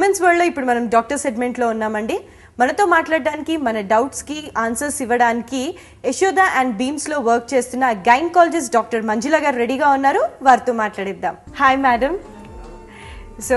Women's world లో ఇప్పుడు మనం డాక్టర్ సెగ్మెంట్ లో ఉన్నామండి మనతో మాట్లాడడానికి మన డౌట్స్ కి ఆన్సర్స్ ఇవ్వడానికి యశోద అండ్ బీమ్స్ లో వర్క్ చేస్తున్న గైనకాలజిస్ట్ డాక్టర్ మంజుల గారు రెడీగా ఉన్నారు వారితో మాట్లాడిద్దాం హాయ్ మేడం సో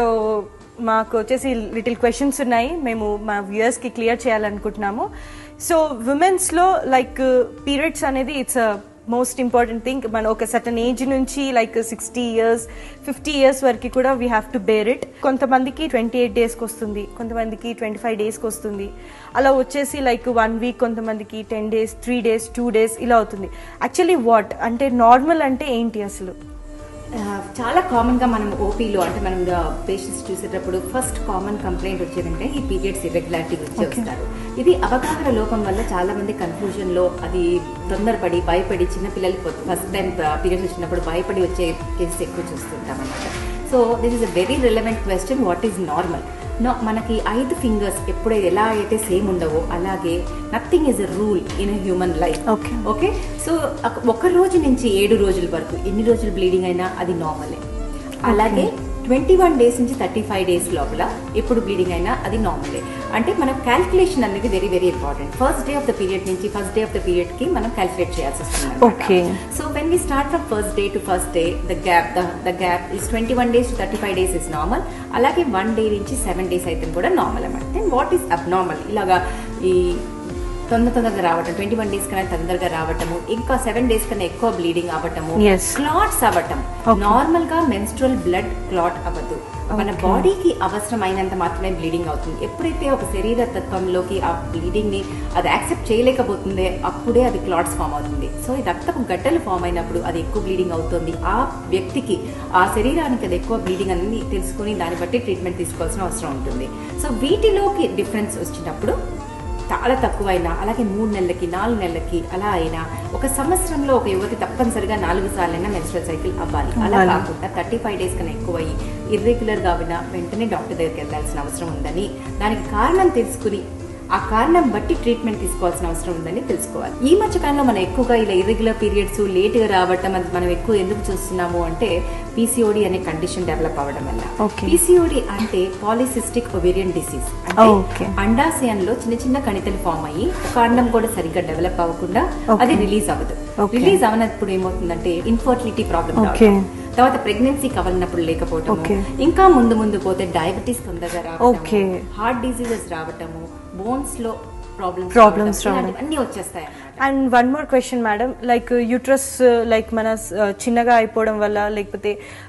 మాకు వచ్చేసి లిటిల్ క్వశ్చన్స్ ఉన్నాయి మేము మా వ్యూయర్స్కి క్లియర్ చేయాలనుకుంటున్నాము సో ఉమెన్స్లో లైక్ పీరియడ్స్ అనేది it's a most important thing మన ఒక సటన్ ఏజ్ నుంచి like sixty years fifty years వరకు కూడా we have to bear it కొంతమందికి ట్వంటీ ఎయిట్ డేస్కి వస్తుంది కొంతమందికి ట్వంటీ ఫైవ్ డేస్కి వస్తుంది అలా వచ్చేసి లైక్ వన్ వీక్ కొంతమందికి ten days three days two days ఇలా అవుతుంది యాక్చువల్లీ వాట్ అంటే నార్మల్ అంటే ఏంటి అసలు ఆ, చాలా కామన్ గా మనం ఓపీలో అంటే మనం పేషెంట్స్ చూసేటప్పుడు ఫస్ట్ కామన్ కంప్లైంట్ వచ్చేదంటే ఈ పీరియడ్స్ ఇర్రెగ్యులారిటీ వచ్చి వస్తారు ఇది అవగాహన లోపం వల్ల చాలా మంది కన్ఫ్యూజన్ లో అది తొందరపడి భయపడి చిన్నపిల్లలకి ఫస్ట్ టైం పీరియడ్స్ వచ్చినప్పుడు భయపడి వచ్చే కేసెస్ ఎక్కువ చూస్తుంటాం అనమాట so this is a very relevant question what is normal no మనకి ఐదు ఫింగర్స్ ఎప్పుడు ఎలా అయితే సేమ్ ఉండవో అలాగే nothing is a rule in human life Okay. Okay so ఒక- ఒక రోజు నుంచి ఏడు రోజుల వరకు ఎన్ని రోజులు బ్లీడింగ్ అయినా అది నార్మలే అలాగే ట్వంటీ వన్ డేస్ నుంచి థర్టీ ఫైవ్ డేస్ లోపల ఎప్పుడు బ్లీడింగ్ అయినా అది నార్మలే అంటే మనం క్యాల్కులేషన్ అనేది very very important first day of the period నుంచి first day of the period కి మనం క్యాల్కులేట్ చేయాల్సి వస్తుంది Okay. So when we start from first day to first day the gap the gap is twenty one days to thirty five days is normal అలాగే one day నుంచి seven days అయితే కూడా normal అన్నమాట then what is abnormal ఇలాగా ఈ తొందర తొందరగా రావటం ట్వంటీ వన్ డేస్ కన్నా తొందరగా రావటము ఇంకా సెవెన్ డేస్ కన్నా ఎక్కువ బ్లీడింగ్ అవ్వటము Yes. క్లాట్స్ అవ్వటం Okay. నార్మల్ గా మెన్స్ట్రల్ బ్లడ్ క్లాట్ అవ్వదు మన Okay. బాడీకి అవసరమైనంత మాత్రమే బ్లీడింగ్ అవుతుంది ఎప్పుడైతే ఒక శరీర తత్వంలోకి ఆ బ్లీడింగ్ ని అది యాక్సెప్ట్ చేయలేకపోతుందే అప్పుడే అది క్లాట్స్ ఫామ్ అవుతుంది సో ఈ రక్తపు గడ్డలు ఫామ్ అయినప్పుడు అది ఎక్కువ బ్లీడింగ్ అవుతుంది ఆ వ్యక్తికి ఆ శరీరానికి అది ఎక్కువ బ్లీడింగ్ అనేది తెలుసుకుని దాన్ని బట్టి ట్రీట్మెంట్ తీసుకోవాల్సిన అవసరం ఉంటుంది సో వీటిలోకి డిఫరెన్స్ వచ్చినప్పుడు చాలా తక్కువైనా అలాగే మూడు నెలలకి నాలుగు నెలలకి అలా అయినా ఒక సంవత్సరంలో ఒక యువతి తప్పనిసరిగా నాలుగు సార్లైనా మెన్స్ట్రల్ సైకిల్ అవ్వాలి అలా అవ్వాలి. కాకుండా థర్టీ ఫైవ్ డేస్ కన్నా ఎక్కువ అయ్యి ఇర్రెగ్యులర్ గా వినా వెంటనే డాక్టర్ దగ్గరికి వెళ్ళాల్సిన అవసరం ఉందని దానికి కారణం తెలుసుకుని ఆ కారణం బట్టి ట్రీట్మెంట్ తీసుకోవాల్సిన అవసరం ఉందని తెలుసుకోవాలి ఈ మధ్య కాలంలో మనం ఎక్కువగా ఇలా ఇర్రెగ్యులర్ పీరియడ్స్ లేట్ గా రావటం అది మనం ఎక్కువ ఎందుకు చూస్తున్నాము అంటే పీసీఓడి అనే కండిషన్ డెవలప్ అవ్వడం వల్ల Okay. పీసీఓడి అంటే పాలిసిస్టిక్ ఒవేరియన్ డిసీజ్ అంటే Okay. అండాశయంలో చిన్న చిన్న కణితలు ఫామ్ అయ్యి ఒక అండం కూడా సరిగ్గా డెవలప్ అవ్వకుండా Okay. అది రిలీజ్ అవ్వదు Okay. రిలీజ్ అవనప్పుడు ఏమవుతుందంటే ఇన్ఫర్టిలిటీ ప్రాబ్లమ్ Okay. తర్వాత ప్రెగ్నెన్సీ కవలినప్పుడు లేకపోవటము Okay. ఇంకా ముందు ముందు పోతే డయాబెటీస్ తొందరగా Okay. రావటము హార్ట్ డిసీజెస్ రావటము బోన్స్ లో ప్రాబ్లమ్స్ Problems రావడం. అన్ని వచ్చేస్తాయి అన్నమాట and one more question madam like uterus like మన uh, చిన్నగా అయిపోవడం వల్ల లేకపోతే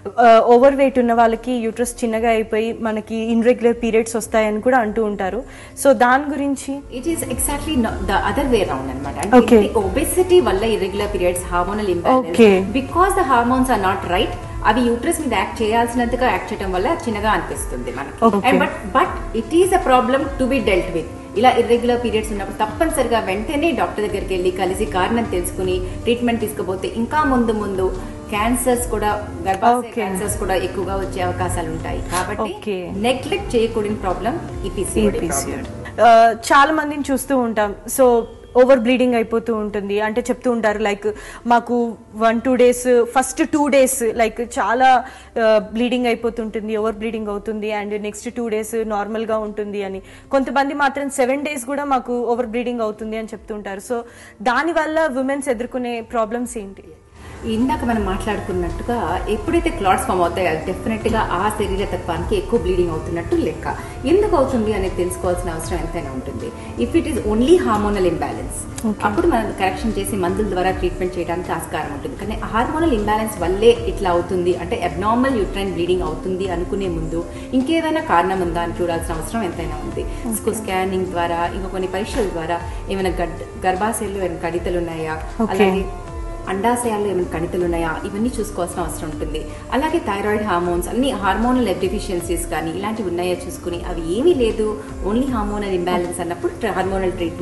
ఓవర్ వెయిట్ ఉన్న వాళ్ళకి యూట్రస్ చిన్నగా అయిపోయి మనకి ఇన్రెగ్యులర్ పీరియడ్స్ వస్తాయని కూడా అంటూ ఉంటారు సో దాని గురించి it is exactly the other way round అనమాట Okay. అంటే ఒబెసిటీ వల్ల irregular periods hormonal Okay. Imbalance because the hormones are not right అవి యూట్రస్ మీద యాక్ట్ చేయాల్సినంతగా యాక్ట్ చేయడం వల్ల చిన్నగా అనిపిస్తుంది Okay. మనకి but but it is a problem to be dealt with ఇలా ఇర్రెగ్యులర్ పీరియడ్స్ ఉన్నప్పుడు తప్పనిసరిగా వెంటనే డాక్టర్ దగ్గరికి వెళ్ళి కలిసి కారణం తెలుసుకుని ట్రీట్మెంట్ తీసుకుపోతే ఇంకా ముందు ముందు క్యాన్సర్స్ కూడా గర్భాశయ Okay. క్యాన్సర్స్ కూడా ఎక్కువగా వచ్చే అవకాశాలు ఉంటాయి కాబట్టి Okay. నెగ్లెక్ట్ చేయకూడని ప్రాబ్లం ఈ PCOD. పీసీఓడి Uh, చాలా మందిని చూస్తూ ఉంటాం సో ఓవర్ బ్లీడింగ్ అయిపోతూ ఉంటుంది అంటే చెప్తూ ఉంటారు లైక్ మాకు one two days first two days like చాలా బ్లీడింగ్ అయిపోతుంటుంది ఓవర్ బ్లీడింగ్ అవుతుంది అండ్ నెక్స్ట్ టూ డేస్ నార్మల్గా ఉంటుంది అని కొంతమంది మాత్రం సెవెన్ డేస్ కూడా మాకు ఓవర్ బ్లీడింగ్ అవుతుంది అని చెప్తుంటారు సో దానివల్ల ఉమెన్స్ ఎదుర్కొనే ప్రాబ్లమ్స్ ఏంటి ఇందాక మనం మాట్లాడుకున్నట్టుగా ఎప్పుడైతే క్లాట్స్ ఫామ్ అవుతాయో అది డెఫినెట్ గా ఆ శరీర తత్వానికి ఎక్కువ బ్లీడింగ్ అవుతున్నట్టు లెక్క ఎందుకు అవుతుంది అనేది తెలుసుకోవాల్సిన అవసరం ఎంతైనా ఉంటుంది if it is only hormonal imbalance అప్పుడు మనం కరెక్షన్ చేసి మందుల ద్వారా ట్రీట్మెంట్ చేయడానికి ఆస్కారం ఉంటుంది కానీ హార్మోనల్ ఇంబ్యాలెన్స్ వల్లే ఇట్లా అవుతుంది అంటే అబ్నార్మల్ యూట్రైన్ బ్లీడింగ్ అవుతుంది అనుకునే ముందు ఇంకేదైనా కారణం ఉందా అని చూడాల్సిన అవసరం ఎంతైనా ఉంది స్కానింగ్ ద్వారా ఇంకా కొన్ని పరీక్షల ద్వారా ఏమైనా గడ్ గర్భాశయంలో ఏమైనా కడితలు ఉన్నాయా Okay. అలాగే అండాశయాల్లో ఏమైనా కణితులు ఉన్నాయా ఇవన్నీ చూసుకోవాల్సిన అవసరం ఉంటుంది అలాగే థైరాయిడ్ హార్మోన్స్ అన్ని హార్మోనల్ డెఫిషియన్సీస్ కానీ ఇలాంటివి ఉన్నాయో చూసుకుని అవి ఏమీ లేదు ఓన్లీ హార్మోనల్ ఇంబ్యాలెన్స్ అన్నప్పుడు హార్మోనల్ ట్రీట్మెంట్ తీసుకుంటాం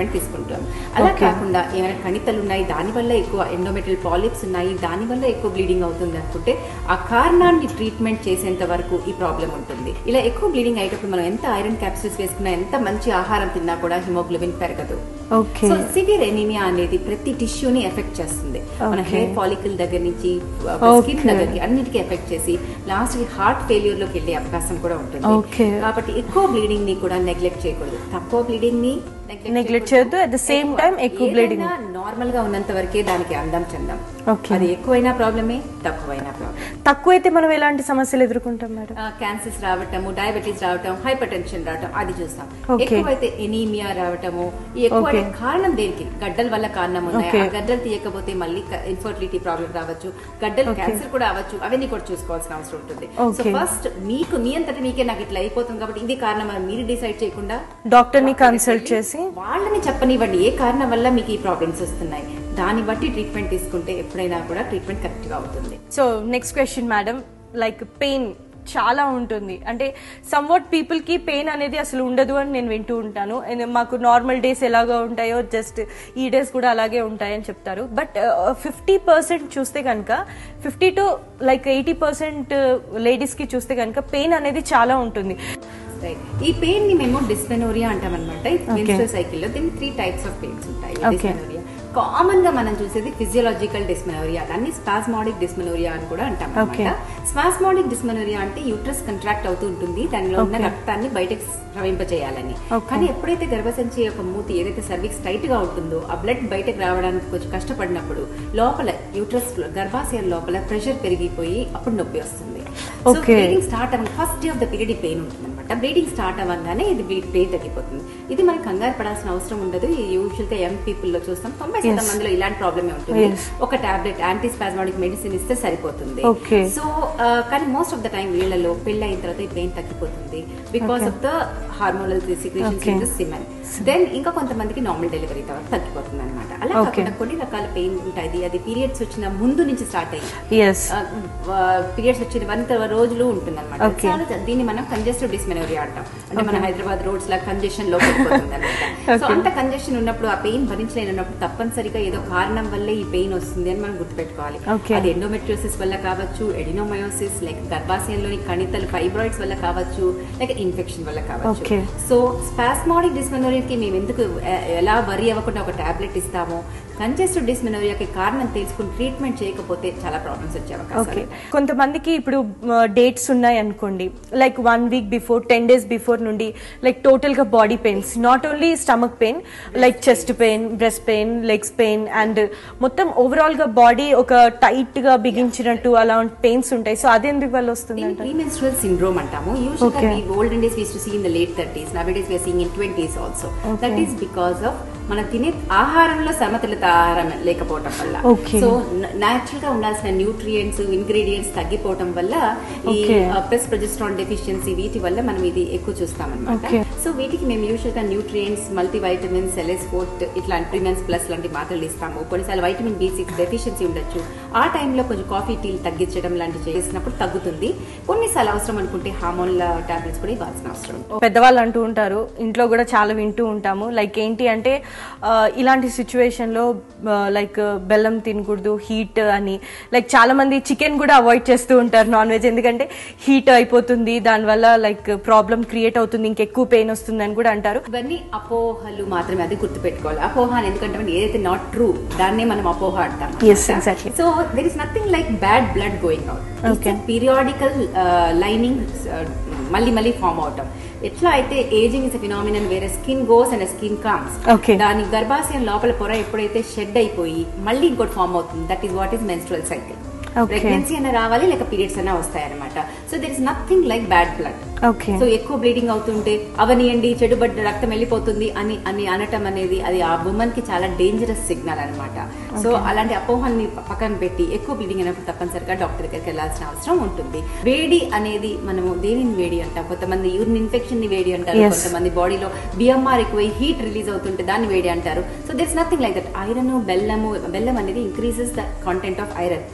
ప్రాబ్లం అలా Okay. కాకుండా ఏమైనా కణితలు ఉన్నాయి దాని వల్ల ఎక్కువ ఎండోమెట్రియల్ పాలిప్స్ ఉన్నాయి దాని వల్ల ఎక్కువ బ్లీడింగ్ అవుతుంది అనుకుంటే ఆ కారణాన్ని ట్రీట్మెంట్ చేసేంత వరకు ఈ ప్రాబ్లం ఉంటుంది ఇలా ఎక్కువ బ్లీడింగ్ అయ్యేటప్పుడు మనం ఎంత ఐరన్ క్యాప్సూల్స్ వేసుకున్నా ఎంత మంచి ఆహారం తిన్నా కూడా హిమోగ్లోబిన్ పెరగదు ఓకే సో సివియర్ ఎనీమియా అనేది ప్రతి టిష్యూని ఎఫెక్ట్ చేస్తుంది మన Okay. హెయిర్ ఫాలికల్ దగ్గర నుంచి స్కిన్ Okay. దగ్గరికి అన్నిటికీ ఎఫెక్ట్ చేసి లాస్ట్ కి హార్ట్ ఫెయిల్యూర్ లోకి వెళ్ళే అవకాశం కూడా ఉంటుంది Okay. కాబట్టి ఎక్కువ బ్లీడింగ్ ని కూడా నెగ్లెక్ట్ చేయకూడదు తక్కువ బ్లీడింగ్ ని Neglect చేయొద్దు. At the same time, ఎక్కువ bleeding. నార్మల్ గా ఉన్నంత వరకే దానికి అందం చందం Okay. అది ఎక్కువైనా ప్రాబ్లమే తక్కువైనా ప్రాబ్లం తక్కువైతే మనం ఎలాంటి సమస్యలు ఎదుర్కొంటాం మేడం క్యాన్సర్స్ రావటము డయాబెటీస్ రావటం హైపర్ టెన్షన్ రావటం అది చూస్తాం Okay. ఎక్కువైతే ఎనీమియా రావటము ఈ ఎక్కువ Okay. కారణం దేనికి గడ్డల వల్ల కారణం ఉన్నాయి Okay. ఆ గడ్డలు తీయకపోతే మళ్ళీ ఇన్ఫర్టిలిటీ ప్రాబ్లం రావచ్చు గడ్డలు Okay. క్యాన్సర్ కూడా అవ్వచ్చు అవన్నీ కూడా చూసుకోవాల్సిన అవసరం ఉంటుంది సో Okay. ఫస్ట్ మీకు మీ అంతటి మీకే నాకు ఇట్లా అయిపోతుంది కాబట్టి ఇది కారణం అని మీరు డిసైడ్ చేయకుండా డాక్టర్ ని డాక్టర్ కన్సల్ట్ దగ్గరికి చేసి వాళ్ళని చెప్పనివ్వండి ఏ కారణం వల్ల మీకు ఈ ప్రాబ్లమ్స్ వస్తున్నాయి దాన్ని బట్టి ట్రీట్మెంట్ తీసుకుంటే ఎప్పుడైనా కూడా ట్రీట్మెంట్ కరెక్ట్ గా అవుతుంది so next question madam like pain చాలా ఉంటుంది అంటే సమ్వాట్ పీపుల్ కి పెయిన్ అనేది అసలు ఉండదు అని నేను వింటూ ఉంటాను And మాకు నార్మల్ డేస్ ఎలాగో ఉంటాయో జస్ట్ ఈ డేస్ కూడా అలాగే ఉంటాయని చెప్తారు బట్ ఫిఫ్టీ పర్సెంట్ చూస్తే కనుక fifty to like eighty percent ladies కి చూస్తే కనుక పెయిన్ అనేది చాలా ఉంటుంది రైట్ ఈ పెయిన్ ని మేము డిస్మెనోరియా అంటాం అనమాట Okay. మెన్స్ట్రల్ సైకిల్ లో దీనికి త్రీ టైప్స్ ఆఫ్ పెయిన్స్ ఉంటాయి Okay. డిస్మెనోరియా కామన్ గా మనం చూసేది ఫిజియోలాజికల్ డిస్మెనోరియా దాన్ని స్పాస్మాడిక్ డిస్మెనోరియా అని కూడా అంటాం Okay. అనమాట స్పాస్మాడిక్ డిస్మెనోరియా అంటే యూట్రస్ కంట్రాక్ట్ అవుతూ ఉంటుంది దానిలో ఉన్న Okay. రక్తాన్ని బయటకు ప్రవహింపచేయాలని Okay. కానీ ఎప్పుడైతే గర్భసంచి యొక్క మూతి ఏదైతే సర్విక్స్ టైట్ గా ఉంటుందో ఆ బ్లడ్ బయటకు రావడానికి కొంచెం కష్టపడినప్పుడు లోపల యూట్రస్ గర్భాశయం లోపల ప్రెషర్ పెరిగిపోయి అప్పుడు నొప్పి వస్తుంది సో Okay. బ్లీడింగ్ స్టార్ట్ అవ్వ first day of the period pain ఉంటుంది అనమాట బ్లీడింగ్ స్టార్ట్ అవ్వగానే ఇది పెయిన్ తగ్గిపోతుంది ఇది మనం కంగారు పడాల్సిన అవసరం ఉండదు యూజువల్ గా యంగ్ పీపుల్ లో చూస్తాం తొంభై శాతం Yes. మందిలో ఇలాంటి ప్రాబ్లమే ఉంటుంది Yes. ఒక టాబ్లెట్ యాంటీ స్పాస్మాటిక్ మెడిసిన్ ఇస్తే సరిపోతుంది Okay. సో కానీ మోస్ట్ ఆఫ్ ద టైం వీళ్ళలో పెళ్లి అయిన తర్వాత ఈ పెయిన్ తగ్గిపోతుంది because of the hormonal secretions Okay. In the semen then ఇంకా కొంతమందికి నార్మల్ డెలివరీ తర్వాత తగ్గిపోతుంది అనమాట అలా Okay. కాకుండా కొన్ని రకాల పెయిన్ ఉంటుంది అది పీరియడ్స్ వచ్చిన ముందు నుంచి స్టార్ట్ అయ్యి ఎస్ పీరియడ్స్ వచ్చిన వన్ రోజులు ఉంటుంది అనమాట Okay. దీన్ని మనం కంజెస్టివ్ డిస్మెనోరియా అంటాం అంటే మన హైదరాబాద్ రోడ్స్ లా కంజెషన్ లో వెళ్ళిపోతుంది అనమాట సో Okay. అంత కంజెషన్ ఉన్నప్పుడు ఆ పెయిన్ భరించలేనప్పుడు తప్పనిసరిగా ఏదో కారణం వల్లే ఈ పెయిన్ వస్తుంది అని మనం గుర్తుపెట్టుకోవాలి Okay. అది ఎండోమెట్రియోసిస్ వల్ల కావచ్చు ఎడినోమయోసిస్ లైక్ గర్భాశయంలోని కణితలు ఫైబ్రాయిడ్స్ వల్ల కావచ్చు లేక ఇన్ఫెక్షన్ వల్ల కావచ్చు Okay. సో స్పాస్మాడిక్ డిస్మెనోరియాకి మేము ఎందుకు ఎ- ఎలా వరి అవ్వకుండా ఒక టాబ్లెట్ ఇస్తామో కంజెస్టివ్ డిస్మెనోరియాకి కారణం తెలుసుకుని ట్రీట్మెంట్ చేయకపోతే చాలా ప్రాబ్లమ్స్ వచ్చే ఓకే అవకాశం కొంతమందికి ఇప్పుడు డేట్స్ ఉన్నాయి అనుకోండి like one week before ten days before నుండి లైక్ టోటల్ గా body pains not only stomach pain like chest pain breast pain legs pain and మొత్తం ఓవరాల్ గా బాడీ ఒక టైట్ గా బిగించినట్టు అలా పెయిన్స్ ఉంటాయి సో అది ఎందుకు వల్ల వస్తుంది దీన్ని అంటే ప్రీమెన్స్ట్రువల్ సిండ్రోమ్ అంటాము యూజువల్ గా Okay. we olden days we used to see in the late 30s nowadays we are seeing in 20s also Okay. that is because of మనం తినే ఆహారంలో సమతులిత ఆహారం లేకపోవటం వల్ల Okay. సో న్యాచురల్ గా ఉండాల్సిన న్యూట్రియంట్స్ ఇంగ్రీడియంట్స్ తగ్గిపోవటం వల్ల ఈ Okay. ప్లస్ ప్రొజెస్ట్రాన్ డెఫిషియన్సీ వీటి వల్ల మనం ఇది ఎక్కువ చూస్తాం అనమాట Okay. సో వీటికి మేము యూజువల్ గా న్యూట్రియంట్స్ మల్టీ వైటమిన్స్ ఎలెస్ఫోర్ట్ ఇట్లాంటి ప్రిమెన్స్ ప్లస్ లాంటి మాత్రలు ఇస్తాము కొన్నిసార్లు వైటమిన్ బి సిక్స్ డెఫిషియన్సీ ఉండొచ్చు ఆ టైంలో కొంచెం కాఫీ టీలు తగ్గించడం లాంటివి చేసినప్పుడు తగ్గుతుంది కొన్నిసార్లు అవసరం అనుకుంటే హార్మోన్ల టాబ్లెట్స్ కూడా ఇవ్వాల్సిన అవసరం ఉంటుంది. పెద్దవాళ్ళు అంటూ ఉంటారు ఇంట్లో కూడా చాలా వింటూ ఉంటాము లైక్ ఏంటి అంటే ఆ, ఇలాంటి సిచ్యువేషన్ లో లైక్ బెల్లం తినకూడదు హీట్ అని లైక్ చాలా మంది చికెన్ కూడా అవాయిడ్ చేస్తూ ఉంటారు నాన్ వెజ్ ఎందుకంటే హీట్ అయిపోతుంది దానివల్ల లైక్ ప్రాబ్లం క్రియేట్ అవుతుంది ఇంకెక్కువ పెయిన్ వస్తుంది అని కూడా అంటారు ఇవన్నీ అపోహలు మాత్రమే అది గుర్తుపెట్టుకోవాలి అపోహ అని ఎందుకంటే మనం ఏదైతే నాట్ ట్రూ దాన్నే మనం అపోహ అంటాం Yes, exactly. So there is nothing like bad blood going out Okay. Periodical lining మళ్ళీ మళ్ళీ ఫామ్ అవటం ఎట్లా అయితే ఏజింగ్ ఇస్ ఫినామినన్ వేరే skin goes and skin comes Okay. దాని గర్భాశయం లోపల పొర ఎప్పుడైతే షెడ్ అయిపోయి మళ్ళీ ఇంకోటి ఫామ్ అవుతుంది that is what is menstrual cycle Okay. Pregnancy అయినా రావాలి లేక పీరియడ్స్ అయినా వస్తాయి అనమాట so there is nothing like bad blood okay so ఎక్కువ బ్లీడింగ్ అవుతుంటే అవనియండి చెడుబడ్డ రక్తం వెళ్ళిపోతుంది అని అని అనటం అనేది అది ఆ ఉమెన్ కి చాలా డేంజరస్ సిగ్నల్ అన్నమాట సో అలాంటి అపోహాన్ని ప- పక్కన పెట్టి ఎక్కువ బ్లీడింగ్ అయినప్పుడు తప్పనిసరిగా డాక్టర్ దగ్గరికి వెళ్ళాల్సిన అవసరం ఉంటుంది వేడి అనేది మనము దేనిని వేడి అంటాం కొంతమంది యూరిన్ ఇన్ఫెక్షన్ ని వేడి అంటారు Yes. కొంతమంది బాడీలో బిఎంఆర్ ఎక్కువ హీట్ రిలీజ్ అవుతుంటే దాన్ని వేడి అంటారు so this nothing like that iron బెల్లము బెల్లం అనేది increases the content of iron Yes. That is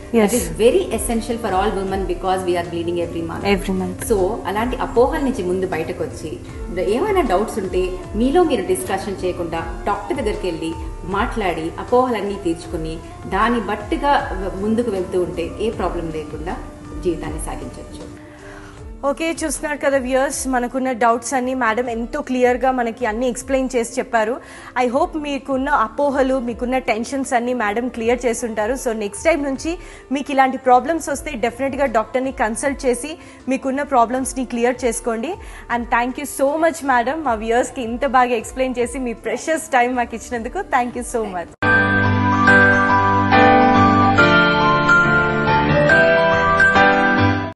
is very essential for all women because we are bleeding every month every month so అలాంటి అపోహల నుంచి ముందు బయటకు వచ్చి ఏమైనా డౌట్స్ ఉంటే మీలో మీరు డిస్కషన్ చేయకుండా డాక్టర్ దగ్గరికి వెళ్ళి మాట్లాడి అపోహలన్నీ తీర్చుకుని దాన్ని బట్టుగా ముందుకు వెళ్తూ ఉంటే ఏ ప్రాబ్లం లేకుండా జీవితాన్ని సాగించవచ్చు ఓకే చూస్తున్నారు కదా వ్యూయర్స్ మనకున్న డౌట్స్ అన్ని మేడం ఎంతో క్లియర్గా మనకి అన్ని ఎక్స్ప్లెయిన్ చేసి చెప్పారు ఐ హోప్ మీకున్న అపోహలు మీకున్న టెన్షన్స్ అన్ని మేడం క్లియర్ చేసి ఉంటారు సో నెక్స్ట్ టైం నుంచి మీకు ఇలాంటి ప్రాబ్లమ్స్ వస్తే డెఫినెట్గా డాక్టర్ని కన్సల్ట్ చేసి మీకున్న ప్రాబ్లమ్స్ని క్లియర్ చేసుకోండి and thank you so much madam మా వ్యూయర్స్కి ఇంత బాగా ఎక్స్ప్లెయిన్ చేసి మీ ప్రెషస్ టైం మాకు ఇచ్చినందుకు థ్యాంక్ యూ సో మచ్